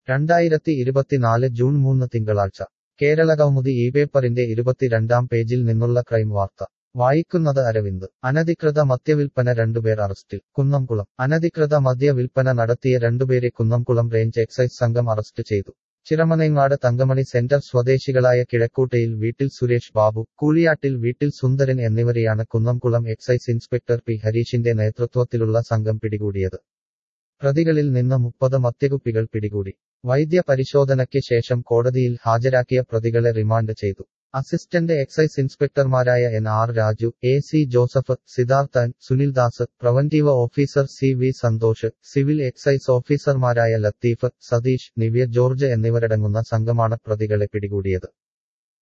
രണ്ടായിരത്തി ഇരുപത്തിനാല് ജൂൺ മൂന്ന് തിങ്കളാഴ്ച കേരള കൗമുദി ഈ പേപ്പറിന്റെ ഇരുപത്തിരണ്ടാം പേജിൽ നിന്നുള്ള ക്രൈം വാർത്ത വായിക്കുന്നത് അരവിന്ദ് അനധികൃത മദ്യവിൽപ്പന രണ്ടുപേർ അറസ്റ്റിൽ കുന്നംകുളം അനധികൃത മദ്യവിൽപ്പന നടത്തിയ രണ്ടുപേരെ കുന്നംകുളം റേഞ്ച് എക്സൈസ് സംഘം അറസ്റ്റ് ചെയ്തു ചിറമനേങ്ങാട് തങ്കമണി സെന്റർ സ്വദേശികളായ കിഴക്കൂട്ടയിൽ വീട്ടിൽ സുരേഷ് ബാബു കൂളിയാട്ടിൽ വീട്ടിൽ സുന്ദരൻ എന്നിവരെയാണ് കുന്നംകുളം എക്സൈസ് ഇൻസ്പെക്ടർ പി ഹരീഷിന്റെ നേതൃത്വത്തിലുള്ള സംഘം പിടികൂടിയത് പ്രതികളിൽ നിന്ന് മുപ്പത് മദ്യകുപ്പികൾ പിടികൂടി വൈദ്യ പരിശോധനയ്ക്ക് ശേഷം കോടതിയിൽ ഹാജരാക്കിയ പ്രതികളെ റിമാൻഡ് ചെയ്തു അസിസ്റ്റന്റ് എക്സൈസ് ഇൻസ്പെക്ടർമാരായ N R Raju A C Joseph Siddharthan Sunildas preventive officer C V Santhosh civil excise ഓഫീസർമാരായ ലത്തീഫ് സതീഷ് നിവ്യ ജോർജ് എന്നിവരടങ്ങുന്ന സംഘമാണ് പ്രതികളെ പിടികൂടിയത്